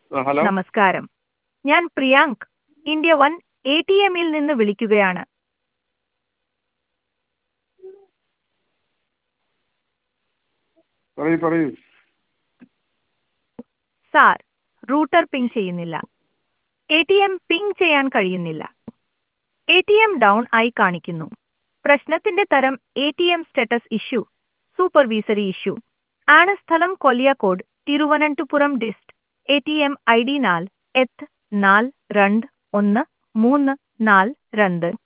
ആ, ഹലോ നമസ്കാരം ഞാൻ Priyank India one A T എമ്മിൽ നിന്ന് വിളിക്കുകയാണ് പറയൂ പറയൂ സാർ റൂട്ടർ പിങ് ചെയ്യുന്നില്ല എ ടി എം പിങ് ചെയ്യാൻ കഴിയുന്നില്ല എ ടി എം ഡൗൺ ആയി കാണിക്കുന്നു പ്രശ്നത്തിന്റെ തരം A T M status issue supervisory issue ആണ് സ്ഥലം Kolliyakode Thiruvananthapuram dist A T M I D നാല് എത്ത് നാല് രണ്ട് ഒന്ന് മൂന്ന് നാല് രണ്ട്